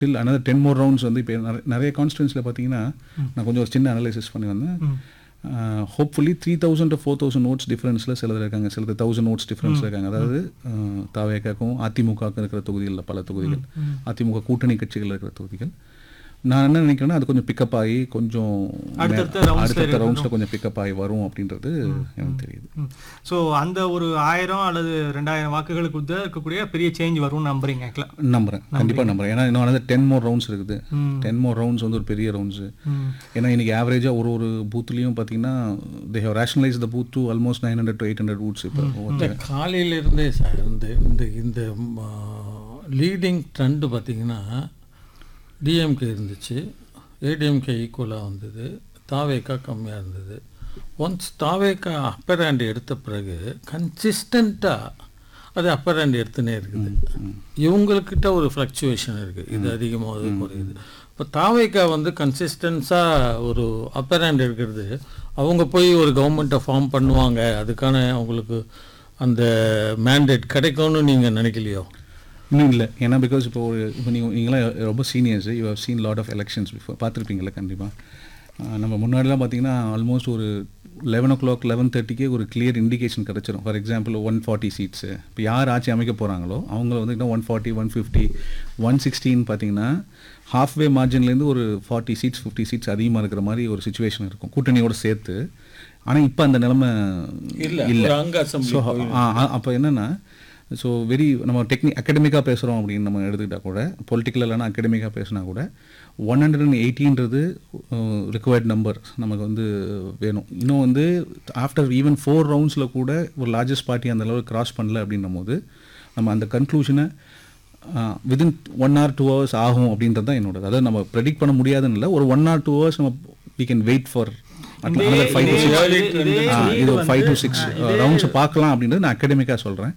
டில் another ten more rounds வந்து இப்போ நிறைய கான்ஸ்டன்ஸில் பார்த்தீங்கன்னா நான் கொஞ்சம் ஒரு சின்ன அனலைசிஸ் பண்ணி வந்தேன் hopefully three thousand to four thousand notes டிஃப்ரென்ஸில் சிலர் இருக்காங்க சிலர் தௌசண்ட் நோட்ஸ் டிஃப்ரென்ஸில் இருக்காங்க அதாவது தாவேக்காக்கும் அதிமுகவுக்கும் இருக்கிற தொகுதிகளில் பல தொகுதிகள் அதிமுக கூட்டணி கட்சிகள் இருக்கிற தொகுதிகள் நான் என்ன நினைக்கிறேன்னா அது கொஞ்சம் பிக்கப் ஆகி கொஞ்சம் அடுத்தடுத்த மே- rounds ல அடுத்தடுத்த இருக்கட்டும். ரவுண்ட்ஸில் கொஞ்சம் பிக்கப் ஆகி வரும் அப்படின்றது எனக்கு தெரியுது ஸோ அந்த ஒரு ஆயிரம் அல்லது ரெண்டாயிரம் வாக்குகளுக்கு உள்ள இருக்கக்கூடிய பெரிய சேஞ்ச் வரும்னு நம்புறீங்க actually. நம்புறேன் கண்டிப்பாக நம்புறேன் ஏன்னா இன்னும் வந்து டென் மோர் ரவுண்ட்ஸ் இருக்குது ம். டென் மோர் ரவுண்ட்ஸ் வந்து ஒரு பெரிய ரவுண்ட்ஸு ம். ஏன்னா இன்னைக்கு ஆவரேஜாக ஒரு ஒரு பூத்துலேயும் பார்த்தீங்கன்னா they have rationalise the booth to almost nine hundred to eight hundred booths இப்போ இந்த காலையிலிருந்தே சார் இந்த இந்த இந்த லீடிங் ட்ரெண்டு பார்த்தீங்கன்னா டிஎம்கே இருந்துச்சு ஏடிஎம்கே ஈக்குவலாக வந்தது தாவேக்கா கம்மியாக இருந்தது ஒன்ஸ் தாவேக்கா அப்பர் ஹேண்ட் எடுத்த பிறகு கன்சிஸ்டண்ட்டாக அது அப்பர் ஹேண்ட் எடுத்துனே இருக்குது இவங்கக்கிட்ட ஒரு ஃப்ளக்சுவேஷன் இருக்குது இது அதிகமாக குறையுது இப்போ தாவேக்கா வந்து கன்சிஸ்டன்ஸாக ஒரு அப்பர் ஹேண்ட் எடுக்கிறது அவங்க போய் ஒரு கவர்மெண்ட்டை ஃபார்ம் பண்ணுவாங்க அதுக்கான அவங்களுக்கு அந்த மேண்டேட் கிடைக்கும்னு நீங்கள் நினைக்கலையோ இன்னும் இல்லை ஏன்னா பிகாஸ் இப்போ ஒரு இப்போ நீங்கள் நீங்களாம் ரொம்ப seniors you have seen lot of elections before பார்த்துருப்பீங்களா கண்டிப்பாக நம்ம முன்னாடிலாம் பார்த்தீங்கன்னா ஆல்மோஸ்ட் ஒரு லெவன் ஓ கிளாக் லெவன் தேர்ட்டிக்கே ஒரு கிளியர் இண்டிகேஷன் கிடச்சிரும் for example one forty seats இப்போ யார் ஆட்சி அமைக்க போகிறாங்களோ அவங்கள வந்து இன்னும் one forty one fifty one சிக்ஸ்டின்னு பார்த்தீங்கன்னா ஹாஃப்வே மார்ஜின்லேருந்து ஒரு ஃபார்ட்டி சீட்ஸ் ஃபிஃப்டி சீட்ஸ் அதிகமாக இருக்கிற மாதிரி ஒரு சுச்சுவேஷன் இருக்கும் கூட்டணியோட சேர்த்து ஆனால் இப்போ அந்த நிலைமை இல்ல, இல்லை ஒரு அங்க assembly ஸோ அப்போ என்னென்னா ஸோ வெரி நம்ம டெக்னிக் அகடமிக்காக பேசுகிறோம் அப்படின்னு நம்ம எடுத்துக்கிட்டால் கூட பொலிட்டிக்கல் இல்லைனா அகடமிக்காக பேசினா கூட ஒன் ஹண்ட்ரட் அண்ட் எயிட்டின்றது ரிக்வயர்ட் நம்பர் நமக்கு வந்து வேணும் இன்னும் வந்து ஆஃப்டர் ஈவன் ஃபோர் ரவுண்ட்ஸில் கூட ஒரு லார்ஜஸ்ட் பார்ட்டி அந்த அளவுக்கு கிராஸ் பண்ணல அப்படின்னும் போது நம்ம அந்த கன்க்ளூஷனை within one or two hours ஆகும் அப்படின்றது தான் என்னோட அதாவது நம்ம ப்ரெடிக்ட் பண்ண முடியாதுன்னு இல்லை ஒரு ஒன் ஆர் டூ ஹவர்ஸ் நம்ம we can wait for five to இதே- சிக்ஸ் இதே- ஆ, இதே இது வந்து- ஃபைவ் டு சிக்ஸ் ரவுண்ட்ஸ் பார்க்கலாம் அப்படின்றது நான் அகடமிக்காக சொல்கிறேன்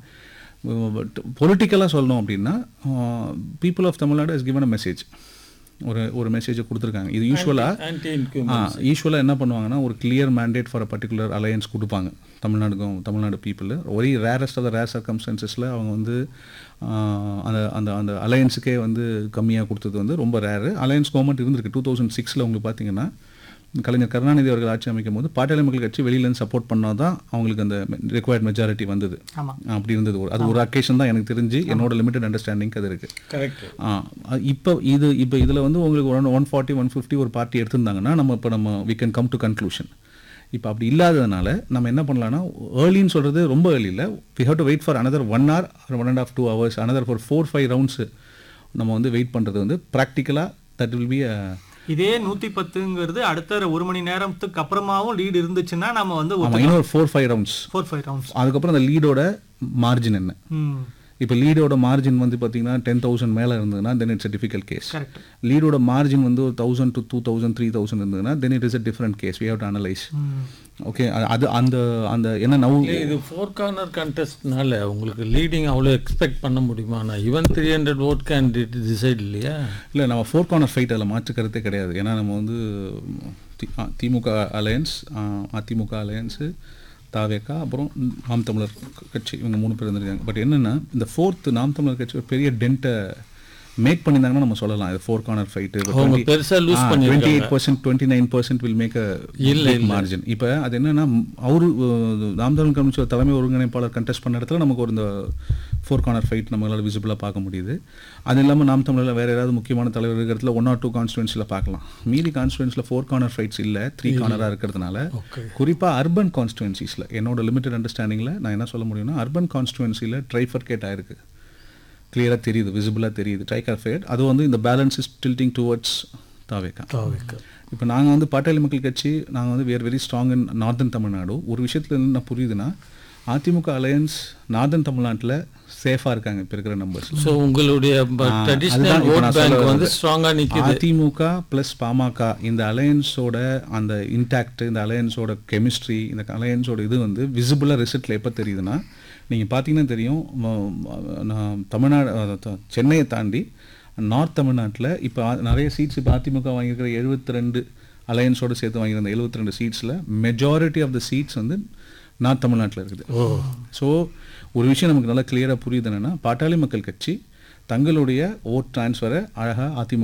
பட் பொலிட்டிக்கலாக சொல்லணும் அப்படின்னா people of Tamil Nadu is given a message ஒரு ஒரு மெசேஜை கொடுத்துருக்காங்க இது யூஸ்வலாக ஆன்டி ஆ யூஸ்வலாக என்ன பண்ணுவாங்கன்னா ஒரு clear mandate for a particular alliance கொடுப்பாங்க தமிழ்நாடுக்கும் தமிழ்நாடு பீப்புள் ஒரே ரேரஸ்ட் ஆஃப் த ரேர் சர்க்கம்ஸ்டன்சஸில் அவங்க வந்து ஆ, அந்த அந்த அந்த அலையன்ஸுக்கே வந்து கம்மியாக கொடுத்தது வந்து ரொம்ப ரேரு அலையன்ஸ் கவர்மெண்ட் இருந்திருக்கு டூ தௌசண்ட் சிக்ஸில் உங்களுக்கு பார்த்தீங்கன்னா கலைஞர் கருணாநிதி அவர்கள் ஆட்சி அமைக்கும் போது பாட்டாளி மக்கள் கட்சி வெளியிலேருந்து சப்போர்ட் பண்ணால் தான் அவங்களுக்கு அந்த ரிக்வயர்ட் மெஜாரிட்டி வந்தது ஆமா அப்படி இருந்தது ஒரு அது ஒரு அக்கேஷன் தான் எனக்கு தெரிஞ்சு என்னோட லிமிட்டட் அண்டர்ஸ்டாண்டிங் அது இருக்குது கரெக்ட் இப்போ இது இப்போ இதில் வந்து உங்களுக்கு one one forty one fifty ஒரு பார்ட்டி எடுத்திருந்தாங்கன்னா நம்ம இப்போ நம்ம we can come to conclusion இப்போ அப்படி இல்லாததுனால நம்ம என்ன பண்ணலாம்னா ஏர்லின்னு சொல்கிறது ரொம்ப ஏர்லி இல்லை we have to wait for another one hour one and half two hours another for four five rounds நம்ம வந்து வெயிட் பண்ணுறது வந்து ப்ராக்டிக்கலாக தட் வில் பி இதே நூத்தி பத்துங்கிறது அடுத்த ஒரு மணி நேரத்துக்கு அப்புறமாவும் லீடு இருந்துச்சுன்னா நம்ம வந்து ஆமாம் இன்னும் ஒரு four five rounds four five rounds அதுக்கப்புறம் அந்த லீடோட மார்ஜின் என்ன ம் இப்போ லீடோட மார்ஜின் வந்து பார்த்தீங்கன்னா டென் தௌசண்ட் மேலே இருந்ததுன்னா then it's a difficult case correct லீடோட மார்ஜின் வந்து ஒரு thousand to two thousand three thousand இருந்ததுன்னா then it is a different case we have to analyze hmm okay அது அந்த அந்த என்ன நவு இது ஃபோர் கார்னர் கண்டெஸ்ட்னால உங்களுக்கு லீடிங் அவ்வளோ எக்ஸ்பெக்ட் பண்ண முடியுமா நான் even three hundred vote candidate decide இல்லையா இல்லை நம்ம ஃபோர் கார்னர் ஃபைட் அதில் மாற்று கருத்தே கிடையாது ஏன்னா நம்ம வந்து தி- ஆ, திமுக அலையன்ஸ் அதிமுக அலையன்ஸு தாவேக்கா அப்புறம் நாம் தமிழர் கட்சி இவங்க மூணு பேர் இருந்திருக்காங்க பட் என்னென்னா இந்த ஃபோர்த் நாம் தமிழர் கட்சி ஒரு பெரிய டென்ட்டை மேக் பண்ணியிருந்தாங்கன்னா நம்ம சொல்லலாம் இது ஃபோர் கார்னர் ஃபைட்டு அவங்க பெருசா lose டுவெண்ட்டி பண்ணிருக்காங்க. Eight percent twenty nine percent will make a இல்ல, மார்ஜின் இப்போ அது என்னன்னா அவரு அஹ், நாம் தமிழ் கமிஷன் தலைமை ஒருங்கிணைப்பாளர் கண்டெஸ்ட் பண்ண இடத்துல நமக்கு ஒரு இந்த ஃபோர் கார்னர் ஃபைட் நம்மளால் விசிபிளாக பார்க்க முடியுது அது இல்லாமல் நாம் தமிழில் வேறு ஏதாவது முக்கியமான தலைவர் இருக்கிறதுல ஒன் ஆர் டூ கான்ஸ்டுவன்ஸில் பார்க்கலாம் மீதி கான்ஸ்டுவன்ஸில் ஃபோர் கார்னர் ஃபைட்ஸ் இல்லை த்ரீ கார்னராக இருக்கிறதுனால ஓகே குறிப்பாக அர்பன் கான்ஸ்டுவன்சிஸில் என்னோட லிமிட்டட் அண்டர்ஸ்டாண்டிங்கில் நான் என்ன சொல்ல முடியும்னா அர்பன் கான்ஸ்டுவன்சியில் ட்ரைஃபர்கேட் ஆயிருக்கு கிளியராக தெரியுது விசிபிளாக தெரியுது ட்ரைகார்ஃபேட் அது வந்து இந்த balance is tilting towards TVK TVK இப்போ நாங்கள் வந்து பாட்டாளி மக்கள் கட்சி நாங்கள் வந்து we're very strong in northern Tamil Nadu ஒரு விஷயத்துல இருந்து நான் புரியுதுன்னா அதிமுக அலையன்ஸ் நார்தன் தமிழ்நாட்டில் சேஃபாக இருக்காங்க இப்போ இருக்கிற நம்பர்ஸ் ஸோ உங்களுடைய ட்ரெடிஷ்னல் ஓட் பேங்க் வந்து ஸ்ட்ராங்காக நிற்கிது அதிமுக ப்ளஸ் பாமக இந்த அலையன்ஸோட அந்த இன்டாக்ட் இந்த அலையன்ஸோட கெமிஸ்ட்ரி இந்த அலையன்ஸோட இது வந்து விசிபிளாக ரிசல்ட்டில் எப்போ தெரியுதுன்னா நீங்கள் பார்த்தீங்கன்னா தெரியும் ம- ம- நான் தமிழ்நாடு அஹ், த- சென்னையை தாண்டி நார்த் தமிழ்நாட்டில் இப்போ நிறைய சீட்ஸ் இப்போ அதிமுக வாங்கியிருக்கிற எழுபத்தி ரெண்டு அலையன்ஸோடு சேர்த்து வாங்கியிருந்த எழுபத்தி ரெண்டு சீட்ஸில் மெஜாரிட்டி ஆஃப் த சீட்ஸ் வந்து நார்த் தமிழ்நாட்டில் இருக்குது ஓ ஸோ ஒரு விஷயம் நமக்கு நல்லா கிளியராக புரியுது என்னன்னா பாட்டாளி மக்கள் கட்சி தங்களுடைய ஓட் டிரான்ஸ்ஃபரை அழகாக அதிமுக